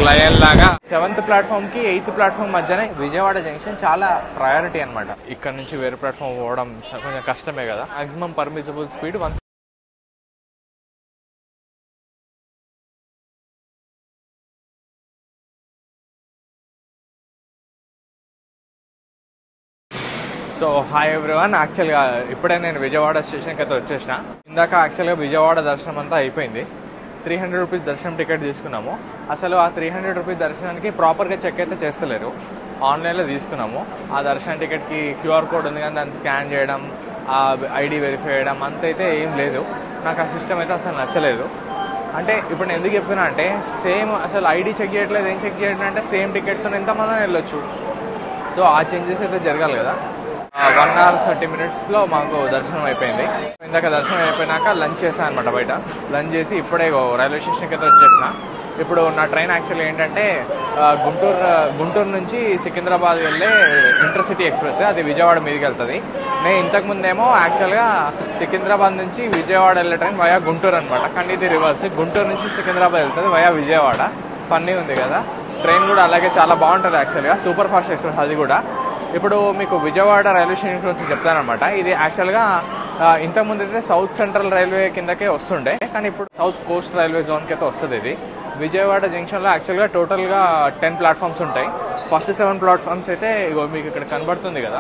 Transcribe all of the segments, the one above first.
lion లాగా seventh platform కి eighth platform మధ్యనే విజయవాడ జంక్షన్ చాలా ప్రయారిటీ అన్నమాట ఇక్కడ నుంచి వేరే ప్లాట్ఫామ్ పోవడం చ- కొంచెం కష్టమే కదా maximum permissible speed one so hi everyone యాక్చువల్గా ఇప్పుడే నేను విజయవాడ స్టేషన్కి అయితే వచ్చేసిన ఇందాక యాక్చువల్గా విజయవాడ దర్శనం అంతా అయిపోయింది త్రీ హండ్రెడ్ రూపీస్ దర్శనం టికెట్ తీసుకున్నాము అసలు ఆ త్రీ హండ్రెడ్ రూపీస్ దర్శనానికి ప్రాపర్గా చెక్ అయితే చేస్తలేరు ఆన్లైన్లో తీసుకున్నాము ఆ దర్శన టికెట్కి క్యూఆర్ కోడ్ ఉంది కానీ దాన్ని స్కాన్ చేయడం ఆ ఐడి వెరిఫై చేయడం అంతైతే ఏం లేదు నాకు ఆ సిస్టమ్ అయితే అసలు నచ్చలేదు అంటే ఇప్పుడు నేను ఎందుకు చెప్తున్నా అంటే సేమ్ అసలు ఐడి చెక్ చేయట్లేదు ఏం చెక్ చేయట్లేదు అంటే సేమ్ టికెట్తో ఎంతమంది వెళ్ళొచ్చు సో ఆ చేంజెస్ అయితే జరగాలి కదా వన్ అవర్ థర్టీ మినిట్స్లో మాకు దర్శనం అయిపోయింది ఇందాక దర్శనం అయిపోయినాక లంచ్ చేశాను అనమాట బయట లంచ్ చేసి ఇప్పుడే ఇగో రైల్వే స్టేషన్కి అయితే వచ్చేసిన ఇప్పుడు నా ట్రైన్ యాక్చువల్లీ ఏంటంటే ఆ, గుంటూరు గుంటూరు నుంచి సికింద్రాబాద్ వెళ్ళే ఇంటర్సిటీ ఎక్స్ప్రెస్ అది విజయవాడ మీదకి వెళ్తుంది నేను ఇంతకు ముందేమో యాక్చువల్గా సికింద్రాబాద్ నుంచి విజయవాడ వెళ్ళే ట్రైన్ వయా గుంటూరు అనమాట కానీ ఇది రివర్స్ గుంటూరు నుంచి సికింద్రాబాద్ వెళ్తుంది వయా విజయవాడ ఫన్నీ ఉంది కదా ట్రైన్ కూడా అలాగే చాలా బాగుంటుంది యాక్చువల్గా సూపర్ ఫాస్ట్ ఎక్స్ప్రెస్ అది కూడా ఇప్పుడు మీకు విజయవాడ రైల్వే స్టేషన్ గురించి చెప్తానమాట ఇది యాక్చువల్గా ఆ, ఇంతకుముందు అయితే సౌత్ సెంట్రల్ రైల్వే కిందకే వస్తుండే కానీ ఇప్పుడు సౌత్ కోస్ట్ రైల్వే జోన్కి అయితే వస్తుంది ఇది విజయవాడ జంక్షన్లో యాక్చువల్గా టోటల్గా టెన్ ప్లాట్ఫామ్స్ ఉంటాయి ఫస్ట్ సెవెన్ ప్లాట్ఫామ్స్ అయితే ఇగో మీకు ఇక్కడ కనబడుతుంది కదా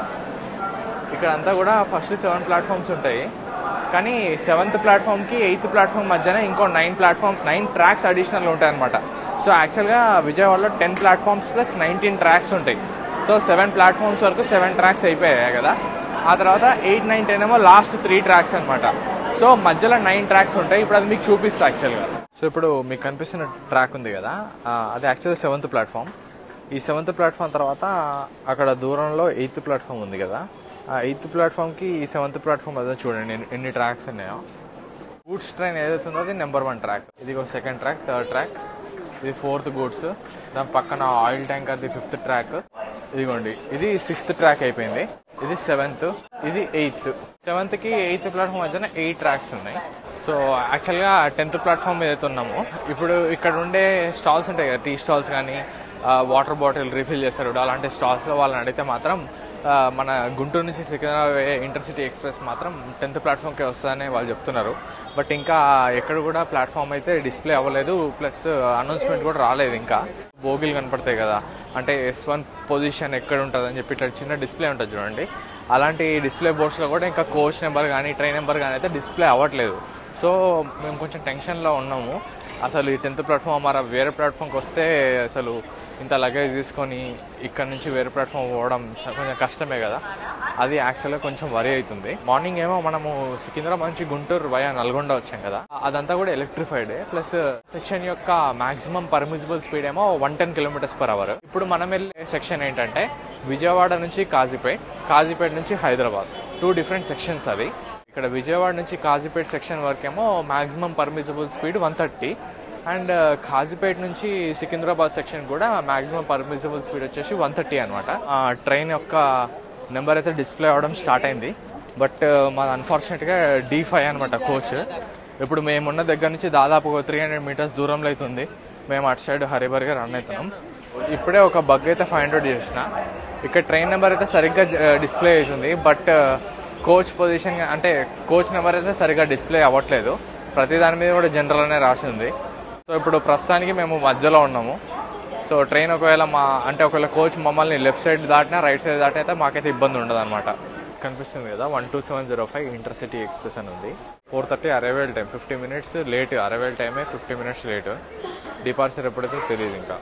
ఇక్కడ అంతా కూడా ఫస్ట్ సెవెన్ ప్లాట్ఫామ్స్ ఉంటాయి కానీ సెవెంత్ ప్లాట్ఫామ్కి ఎయిత్ ప్లాట్ఫామ్ మధ్యన ఇంకో nine platform nine tracks additional ఉంటాయి అనమాట సో యాక్చువల్గా విజయవాడలో ten platforms plus nineteen tracks ఉంటాయి సో సెవెన్ ప్లాట్ఫామ్స్ వరకు సెవెన్ ట్రాక్స్ అయిపోయాయి కదా ఆ తర్వాత ఎయిట్ నైన్ టెన్ ఏమో లాస్ట్ త్రీ ట్రాక్స్ అనమాట సో మధ్యలో నైన్ ట్రాక్స్ ఉంటాయి ఇప్పుడు అది మీకు చూపిస్తా యాక్చువల్గా సో ఇప్పుడు మీకు కనిపిస్తున్న ట్రాక్ ఉంది కదా ఆ, అది యాక్చువల్గా సెవెంత్ ప్లాట్ఫామ్ ఈ సెవెంత్ ప్లాట్ఫామ్ తర్వాత అక్కడ దూరంలో ఎయిత్ ప్లాట్ఫామ్ ఉంది కదా ఆ ఎయిత్ ప్లాట్ఫామ్కి ఈ సెవెంత్ ప్లాట్ఫామ్ అదే చూడండి ఎన్ని- ఎన్ని ట్రాక్స్ ఉన్నాయో గూడ్స్ ట్రైన్ ఏదైతే ఉందో అది నెంబర్ వన్ ట్రాక్ ఇది ఒక సెకండ్ ట్రాక్ థర్డ్ ట్రాక్ ఇది ఫోర్త్ గూడ్స్ దాని పక్కన ఆయిల్ ట్యాంక్ అది ఫిఫ్త్ ట్రాక్ ఇదిగోండి ఇది సిక్స్త్ ట్రాక్ అయిపోయింది ఇది సెవెంత్ ఇది ఎయిత్ సెవెంత్ కి ఎయిత్ ప్లాట్ఫామ్ మధ్యన ఎయిట్ ట్రాక్స్ ఉన్నాయి సో యాక్చువల్గా టెన్త్ ప్లాట్ఫామ్ ఏదైతే ఉన్నామో ఇప్పుడు ఇక్కడ ఉండే స్టాల్స్ ఉంటాయి కదా టీ స్టాల్స్ కానీ వాటర్ బాటిల్ రీఫిల్ చేస్తారు అలాంటి స్టాల్స్లో వాళ్ళని అడిగితే మాత్రం ఆ, మన గుంటూరు నుంచి సికింద్రాబాద్ ఇంటర్సిటీ ఎక్స్ప్రెస్ మాత్రం టెన్త్ ప్లాట్ఫామ్కే వస్తుందని వాళ్ళు చెప్తున్నారు బట్ ఇంకా ఎక్కడ కూడా ప్లాట్ఫామ్ అయితే డిస్ప్లే అవ్వలేదు ప్లస్ అనౌన్స్మెంట్ కూడా రాలేదు ఇంకా బోగిలు కనపడతాయి కదా అంటే ఎస్ వన్ పొజిషన్ ఎక్కడ ఉంటుంది అని చెప్పి ఇట్లా చిన్న డిస్ప్లే ఉంటుంది చూడండి అలాంటి డిస్ప్లే బోర్డ్స్లో కూడా ఇంకా కోచ్ నెంబర్ కానీ ట్రైన్ నెంబర్ కానీ అయితే డిస్ప్లే అవ్వట్లేదు సో మేము కొంచెం టెన్షన్లో ఉన్నాము అసలు ఈ టెన్త్ ప్లాట్ఫామ్ మరి వేరే ప్లాట్ఫామ్కి వస్తే అసలు ఇంత లగేజ్ తీసుకొని ఇక్కడ నుంచి వేరే ప్లాట్ఫామ్ పోవడం చ- కొంచెం కష్టమే కదా అది యాక్చువల్గా కొంచెం వరి అవుతుంది మార్నింగ్ ఏమో మనము సికింద్రాబాద్ నుంచి గుంటూరు వయా నల్గొండ వచ్చాం కదా అదంతా కూడా ఎలక్ట్రిఫైడ్ ప్లస్ సెక్షన్ యొక్క మాక్సిమం పర్మిసిబుల్ స్పీడ్ ఏమో one ten kilometres per hour ఇప్పుడు మనం వెళ్ళే సెక్షన్ ఏంటంటే విజయవాడ నుంచి కాజీపేట్ కాజీపేట్ నుంచి హైదరాబాద్ టూ డిఫరెంట్ సెక్షన్స్ అవి ఇక్కడ విజయవాడ నుంచి కాజీపేట్ సెక్షన్ వరకేమో maximum permissible speed one thirty and Kazipet నుంచి సికింద్రాబాద్ సెక్షన్ కూడా మాక్సిమం పర్మిసిబుల్ స్పీడ్ వచ్చేసి వన్ థర్టీ అనమాట ట్రైన్ యొక్క నెంబర్ అయితే డిస్ప్లే అవ్వడం స్టార్ట్ అయింది బట్ మాది అన్ఫార్చునేట్గా డీ ఫైవ్ అనమాట కోచ్ ఇప్పుడు మేమున్న దగ్గర నుంచి దాదాపు ఒక త్రీ హండ్రెడ్ మీటర్స్ దూరంలో అవుతుంది మేము అటు సైడ్ హరిబర్గా రన్ అవుతున్నాం ఇప్పుడే ఒక బగ్ అయితే ఫైండ్ అవుట్ చేసిన ఇక్కడ ట్రైన్ నెంబర్ అయితే సరిగ్గా డిస్ప్లే అవుతుంది బట్ కోచ్ పొజిషన్ అంటే కోచ్ నెంబర్ అయితే సరిగ్గా డిస్ప్లే అవ్వట్లేదు ప్రతి దాని మీద కూడా జనరల్ అనే రాసి ఉంది సో ఇప్పుడు ప్రస్తుతానికి మేము మధ్యలో ఉన్నాము సో ట్రైన్ ఒకవేళ మా అంటే ఒకవేళ కోచ్ మమ్మల్ని లెఫ్ట్ సైడ్ దాటినా రైట్ సైడ్ దాటినా అయితే మాకైతే ఇబ్బంది ఉండదు అనమాట కనిపిస్తుంది కదా one two seven zero five intercity express అని ఉంది four thirty arrival time fifty minutes late arrival టైమే ఫిఫ్టీ మినిట్స్ లేట్ డిపార్చర్ ఎప్పుడైతే తెలియదు ఇంకా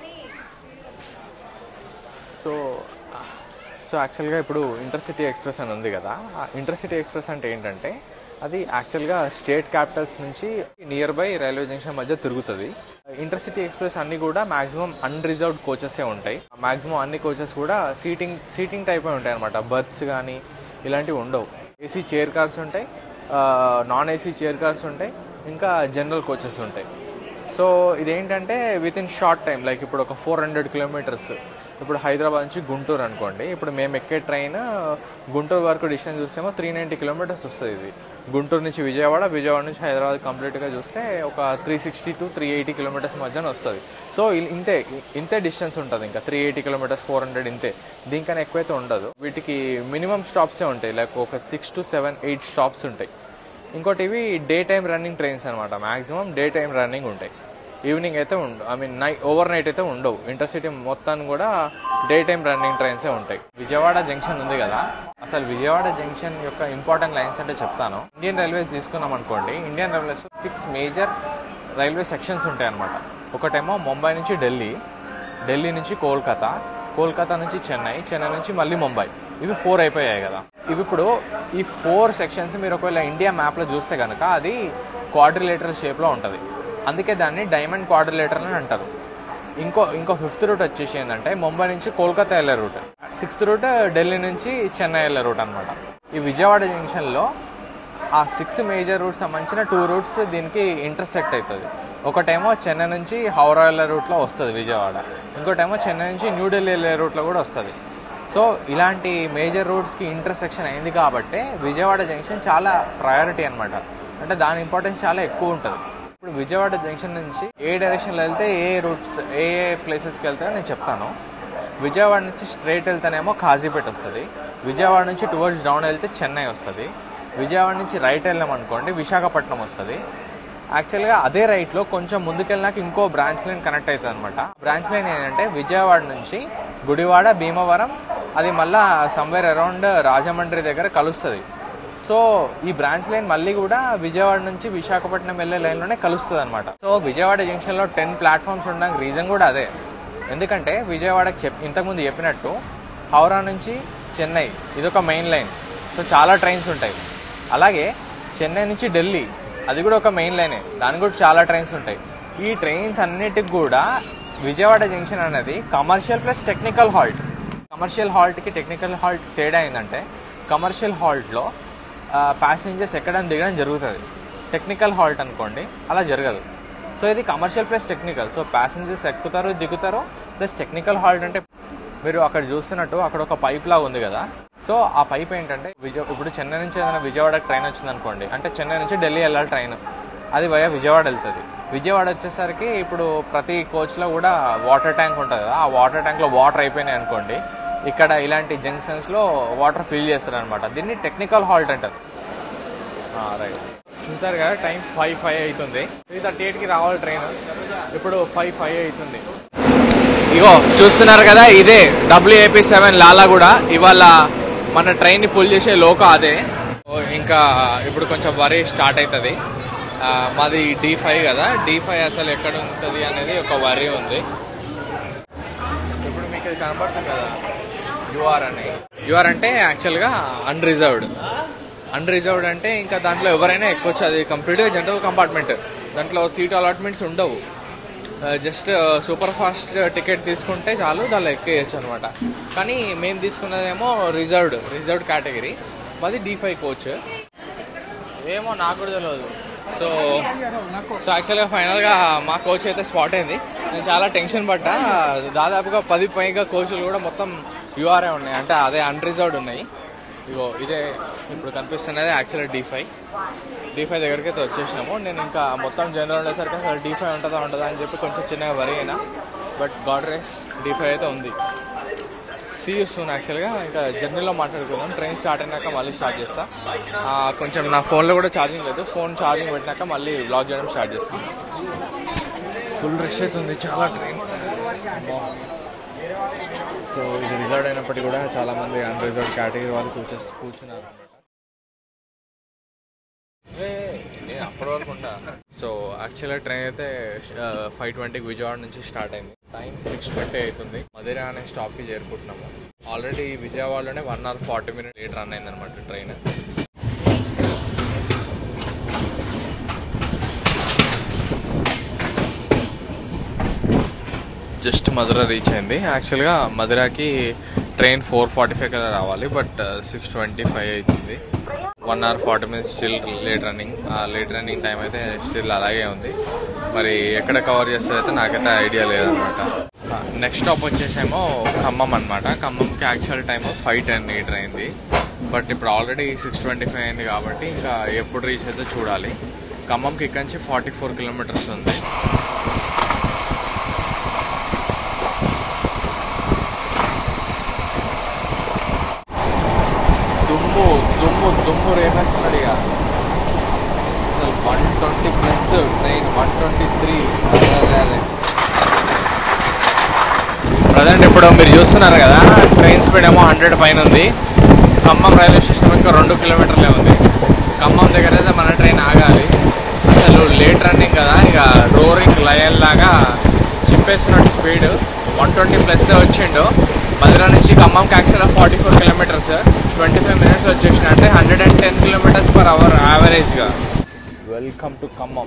సో సో యాక్చువల్గా ఇప్పుడు ఇంటర్సిటీ ఎక్స్ప్రెస్ అని ఉంది కదా ఆ ఇంటర్సిటీ ఎక్స్ప్రెస్ అంటే ఏంటంటే అది యాక్చువల్గా స్టేట్ క్యాపిటల్స్ నుంచి నియర్ బై రైల్వే జంక్షన్ మధ్య తిరుగుతుంది ఇంటర్సిటీ ఎక్స్ప్రెస్ అన్ని కూడా మాక్సిమం అన్రిజర్వ్డ్ కోచెస్ ఉంటాయి మాక్సిమం అన్ని కోచెస్ కూడా సీటింగ్ సీటింగ్ టైప్ ఉంటాయి అనమాట బర్త్స్ కానీ ఇలాంటివి ఉండవు ఏసీ చైర్ కార్స్ ఉంటాయి నాన్ ఏసీ చైర్ కార్స్ ఉంటాయి ఇంకా జనరల్ కోచెస్ ఉంటాయి సో ఇదేంటంటే with in short time like ఇప్పుడు ఒక ఫోర్ హండ్రెడ్ కిలోమీటర్స్ ఇప్పుడు హైదరాబాద్ నుంచి గుంటూరు అనుకోండి ఇప్పుడు మేము ఎక్కే ట్రైన్ గుంటూరు వరకు డిస్టెన్స్ చూస్తేమో త్రీ నైంటీ కిలోమీటర్స్ వస్తుంది ఇది గుంటూరు నుంచి విజయవాడ విజయవాడ నుంచి హైదరాబాద్ కంప్లీట్గా చూస్తే ఒక three sixty to three eighty kilometres మధ్యన వస్తుంది సో ఇ- ఇంతే ఇంతే డిస్టెన్స్ ఉంటుంది ఇంకా three eighty kilometres four hundred ఇంతే దీనికన్నా ఎక్కువైతే ఉండదు వీటికి మినిమం స్టాప్సే ఉంటాయి లైక్ ఒక six to seven eight stops ఉంటాయి ఇంకోటి ఇవి డే టైం రన్నింగ్ ట్రైన్స్ అనమాట మాక్సిమం డే టైం రన్నింగ్ ఉంటాయి ఈవినింగ్ అయితే ఉండవు I mean night over night అయితే ఉండవు ఇంటర్సిటీ మొత్తాన్ని కూడా డే టైం రన్నింగ్ ట్రైన్సే ఉంటాయి విజయవాడ జంక్షన్ ఉంది కదా అసలు విజయవాడ జంక్షన్ యొక్క ఇంపార్టెంట్ లైన్స్ అంటే చెప్తాను ఇండియన్ రైల్వేస్ తీసుకున్నాం అనుకోండి Indian railways six major railway sections ఉంటాయి అనమాట ఒకటేమో ముంబై నుంచి ఢిల్లీ ఢిల్లీ నుంచి కోల్కతా కోల్కతా నుంచి చెన్నై చెన్నై నుంచి మళ్ళీ ముంబై ఇవి ఫోర్ అయిపోయాయి కదా ఇవి ఇప్పుడు ఈ ఫోర్ సెక్షన్స్ మీరు ఒకవేళ ఇండియా మ్యాప్లో చూస్తే కనుక అది క్వాడ్రిలేటర్ షేప్లో ఉంటుంది అందుకే దాన్ని డైమండ్ క్వాడ్రిలేటర్ అని అంటారు ఇంకో ఇంకో ఫిఫ్త్ రూట్ వచ్చేసి ఏంటంటే ముంబై నుంచి కోల్కతా వెళ్ళే రూట్ సిక్స్త్ రూట్ ఢిల్లీ నుంచి చెన్నై వెళ్ళే రూట్ అనమాట ఈ విజయవాడ జంక్షన్లో ఆ సిక్స్ మేజర్ రూట్స్ సంబంధించిన టూ రూట్స్ దీనికి ఇంటర్సెక్ట్ అవుతుంది ఒకటేమో చెన్నై నుంచి హౌరా వెళ్ళే రూట్లో వస్తుంది విజయవాడ ఇంకోటేమో చెన్నై నుంచి న్యూఢిల్లీ వెళ్ళే రూట్లో కూడా వస్తుంది సో ఇలాంటి మేజర్ రూట్స్కి ఇంటర్సెక్షన్ అయింది కాబట్టి విజయవాడ జంక్షన్ చాలా ప్రయారిటీ అన్నమాట అంటే దాని ఇంపార్టెన్స్ చాలా ఎక్కువ ఉంటుంది ఇప్పుడు విజయవాడ జంక్షన్ నుంచి ఏ డైరెక్షన్లో వెళ్తే ఏ రూట్స్ ఏ ఏ ప్లేసెస్కి వెళ్తాయో నేను చెప్తాను విజయవాడ నుంచి స్ట్రైట్ వెళ్తేనేమో కాజీపేట వస్తుంది విజయవాడ నుంచి టువర్డ్స్ డౌన్ వెళ్తే చెన్నై వస్తుంది విజయవాడ నుంచి రైట్ వెళ్ళాం అనుకోండి విశాఖపట్నం వస్తుంది యాక్చువల్గా అదే రైట్లో కొంచెం ముందుకెళ్ళినాక ఇంకో బ్రాంచ్ లైన్ కనెక్ట్ అవుతుంది అనమాట బ్రాంచ్ లైన్ ఏంటంటే విజయవాడ నుంచి గుడివాడ భీమవరం అది మళ్ళా సమ్వేర్ అరౌండ్ రాజమండ్రి దగ్గర కలుస్తుంది సో ఈ బ్రాంచ్ లైన్ మళ్ళీ కూడా విజయవాడ నుంచి విశాఖపట్నం వెళ్ళే లైన్లోనే కలుస్తుంది అనమాట సో విజయవాడ జంక్షన్లో టెన్ ప్లాట్ఫామ్స్ ఉండడానికి రీజన్ కూడా అదే ఎందుకంటే విజయవాడకి చెప్ ఇంతకుముందు చెప్పినట్టు హౌరా నుంచి చెన్నై ఇదొక మెయిన్ లైన్ సో చాలా ట్రైన్స్ ఉంటాయి అలాగే చెన్నై నుంచి ఢిల్లీ అది కూడా ఒక మెయిన్ లైనే దానికి కూడా చాలా ట్రైన్స్ ఉంటాయి ఈ ట్రైన్స్ అన్నిటికి కూడా విజయవాడ జంక్షన్ అనేది commercial plus technical halt commercial హాల్ట్కి టెక్నికల్ హాల్ట్ తేడా ఏంటంటే కమర్షియల్ హాల్ట్లో ప్యాసింజర్స్ ఎక్కడం దిగడం జరుగుతుంది టెక్నికల్ హాల్ట్ అనుకోండి అలా జరగదు సో ఇది commercial plus technical so passengers ఎక్కుతారు దిగుతారు ప్లస్ టెక్నికల్ హాల్ట్ అంటే మీరు అక్కడ చూస్తున్నట్టు అక్కడ ఒక పైప్ లా ఉంది కదా సో ఆ పైప్ ఏంటంటే విజయ ఇప్పుడు చెన్నై నుంచి ఏదైనా విజయవాడకి ట్రైన్ వచ్చింది అనుకోండి అంటే చెన్నై నుంచి ఢిల్లీ వెళ్ళాలి ట్రైన్ అది వయా విజయవాడ వెళ్తుంది విజయవాడ వచ్చేసరికి ఇప్పుడు ప్రతి కోచ్లో కూడా వాటర్ ట్యాంక్ ఉంటుంది కదా ఆ వాటర్ ట్యాంక్లో వాటర్ అయిపోయినాయి అనుకోండి ఇక్కడ ఇలాంటి జంక్షన్స్లో వాటర్ ఫిల్ చేస్తారు అనమాట దీన్ని టెక్నికల్ హాల్ట్ అంటారు రైట్ చూసారు కదా టైం ఫైవ్ ఫైవ్ అవుతుంది త్రీ థర్టీ ఎయిట్కి రావాలి ట్రైన్ ఇప్పుడు ఫైవ్ ఫైవ్ అవుతుంది ఇగో చూస్తున్నారు కదా ఇదే డబ్ల్యూఏపీ సెవెన్ లాలా కూడా ఇవాళ మన ట్రైన్ని పుల్ చేసే లోక అదే ఓ, ఇంకా ఇప్పుడు కొంచెం వరి స్టార్ట్ అవుతుంది ఆ, మాది డి ఫైవ్ కదా డి ఫైవ్ అసలు ఎక్కడ ఉంటుంది అనేది ఒక వరి ఉంది ఇప్పుడు మీకు ఇది కనపడుతుంది కదా యూఆర్ అని యూఆర్ అంటే యాక్చువల్గా అన్రిజర్వ్డ్ అన్రిజర్వ్డ్ అంటే ఇంకా దాంట్లో ఎవరైనా ఎక్కొచ్చు అది కంప్లీట్గా జనరల్ కంపార్ట్మెంట్ దాంట్లో సీట్ అలాట్మెంట్స్ ఉండవు జస్ట్ సూపర్ ఫాస్ట్ టికెట్ తీసుకుంటే చాలు దానిలో ఎక్కేయచ్చు అనమాట కానీ మేము తీసుకున్నదేమో రిజర్వ్డ్ రిజర్వ్డ్ కేటగిరీ మాది డి ఫైవ్ కోచ్ ఏమో నాకు కూడా తెలియదు సో సో యాక్చువల్గా ఫైనల్గా మా కోచ్ అయితే స్పాట్ అయింది నేను చాలా టెన్షన్ పడ్డా దాదాపుగా పది పైగా కోచ్లు కూడా మొత్తం యూఆర్ఏ ఉన్నాయి అంటే అదే అన్రిజర్వ్డ్ ఉన్నాయి ఇగో ఇదే ఇప్పుడు కనిపిస్తున్నది యాక్చువల్గా డి ఫైవ్ డి ఫైవ్ దగ్గరికి అయితే వచ్చేసినాము నేను ఇంకా మొత్తం జనరల్ ఉండేసరికి అసలు డి ఫైవ్ ఉంటుందా ఉంటుందా అని చెప్పి కొంచెం చిన్నగా వరి అయినా but God grace D five అయితే ఉంది సీ సూన్ యాక్చువల్గా ఇంకా జర్నీలో మాట్లాడుకుందాం ట్రైన్ స్టార్ట్ అయినాక మళ్ళీ స్టార్ట్ చేస్తా ఆ, కొంచెం నా ఫోన్లో కూడా ఛార్జింగ్ లేదు ఫోన్ ఛార్జింగ్ పెట్టినాక మళ్ళీ బ్లాగ్ చేయడం స్టార్ట్ చేస్తాను ఫుల్ రష్ అవుతుంది చాలా ట్రైన్ సో ఇది రిజర్వ్ అయినప్పటికీ కూడా చాలా మంది అన్రిజర్వ్ కేటగిరీ వాళ్ళు కూర్చో కూర్చున్నారు నేను అప్పటి వరకు ఉంటా సో యాక్చువల్గా ట్రైన్ అయితే ఫైవ్ ట్వంటీకి విజయవాడ నుంచి స్టార్ట్ అయింది టైం సిక్స్ ట్వంటీ అవుతుంది మదిర అనే స్టాప్కి చేరుకుంటున్నాము ఆల్రెడీ విజయవాడలోనే one hour forty minute late run అయింది అనమాట ట్రైన్ జస్ట్ మధుర రీచ్ అయింది యాక్చువల్గా మధురాకి ట్రైన్ ఫోర్ ఫార్టీ ఫైవ్ కదా రావాలి బట్ సిక్స్ ట్వంటీ ఫైవ్ అవుతుంది one hour forty minutes still late running ఆ లేట్ రన్నింగ్ టైం అయితే స్టిల్ అలాగే ఉంది మరి ఎక్కడ కవర్ చేస్తుంది అయితే నాకైతే ఐడియా లేదనమాట నెక్స్ట్ స్టాప్ వచ్చేసేమో ఖమ్మం అనమాట ఖమ్మంకి actual time five ten later అయింది బట్ ఇప్పుడు ఆల్రెడీ సిక్స్ ట్వంటీ ఫైవ్ అయింది కాబట్టి ఇంకా ఎప్పుడు రీచ్ అయితే చూడాలి ఖమ్మంకి ఇక్కడి నుంచి ఫార్టీ ఫోర్ కిలోమీటర్స్ ఉంది దుమ్ము దుమ్ము దుమ్ము రేపేస్తున్నాడు ఇక అసలు one twenty plus train one twenty three present ఇప్పుడు మీరు చూస్తున్నారు కదా ట్రైన్ స్పీడ్ ఏమో హండ్రెడ్ పైన ఉంది ఖమ్మం రైల్వే స్టేషన్ ఇంకా రెండు కిలోమీటర్లే ఉంది ఖమ్మం దగ్గర అయితే మన ట్రైన్ ఆగాలి అసలు లేట్ రన్నింగ్ కదా ఇక రోరింగ్ లయల్ లాగా చింపేస్తున్నట్టు స్పీడ్ వన్ ట్వంటీ ప్లస్ వచ్చిండు మధుర నుంచి ఖమ్మంకి యాక్చువల్గా forty four kilometres twenty five minutes వచ్చేసిన అంటే hundred and ten kilometres per hour యావరేజ్గా వెల్కమ్ టు ఖమ్మం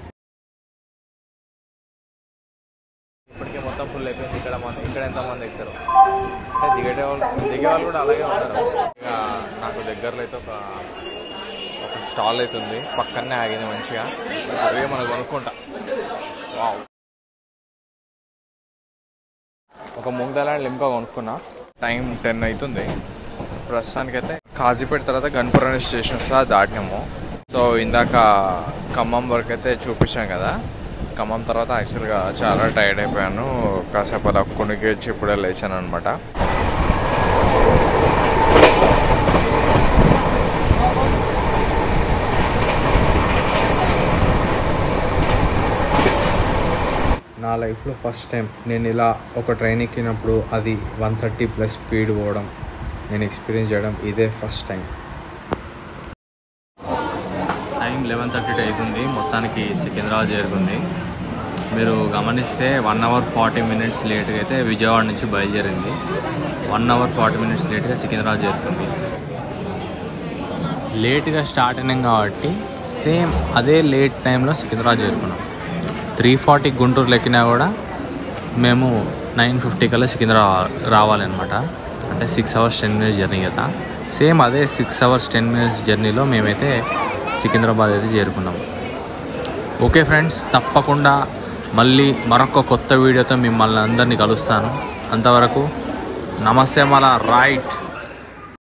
ఇప్పటికే మొత్తం ఫుల్ అయిపోయింది ఇక్కడ మంది ఇక్కడ ఎంత మంది ఎక్కుతారు అంటే దిగే వాళ్ళు దిగే వాళ్ళు కూడా అలాగే ఉంటారు ఇక నాకు దగ్గరలో అయితే ఒక ఒక స్టాల్ అయితే ఉంది పక్కనే ఆగింది మంచిగా అవే మనం కొనుక్కుంటా వావ్ ఒక ముంగదల లింకా కొనుక్కున్నా టైం టెన్ అవుతుంది ప్రస్తుతానికైతే కాజీపేట తర్వాత గన్పురం స్టేషన్ వస్తే అది దాటినాము సో ఇందాక ఖమ్మం వరకు అయితే చూపించాం కదా ఖమ్మం తర్వాత యాక్చువల్గా చాలా టైర్డ్ అయిపోయాను కాసేపు అలా కొనుక్కి వచ్చి ఇప్పుడే లేచాను అనమాట నా లైఫ్లో ఫస్ట్ టైం నేను ఇలా ఒక ట్రైన్ ఎక్కినప్పుడు అది వన్ థర్టీ ప్లస్ స్పీడ్ పోవడం నేను ఎక్స్పీరియన్స్ చేయడం ఇదే first time time eleven thirty అవుతుంది మొత్తానికి సికింద్రాబాద్ చేరుకుంది మీరు గమనిస్తే వన్ అవర్ ఫార్టీ మినిట్స్ లేట్గా అయితే విజయవాడ నుంచి బయలుదేరింది వన్ అవర్ ఫార్టీ మినిట్స్ లేట్గా సికింద్రాబాద్ చేరుకుంది లేట్గా స్టార్ట్ అయినాం కాబట్టి సేమ్ అదే లేట్ టైంలో సికింద్రాబాద్ చేరుకున్నాం త్రీ ఫార్టీ గుంటూరు ఎక్కినా కూడా మేము నైన్ ఫిఫ్టీ కల్లా సికింద్రాబాద్ రావాలన్నమాట అంటే six hours ten minutes journey కదా సేమ్ అదే సిక్స్ అవర్స్ టెన్ మినిట్స్ జర్నీలో మేమైతే సికింద్రాబాద్ అయితే చేరుకున్నాం ఓకే ఫ్రెండ్స్ తప్పకుండా మళ్ళీ మరొక కొత్త వీడియోతో మిమ్మల్ని అందరినీ కలుస్తాను అంతవరకు నమస్తే మళ్ళా రైట్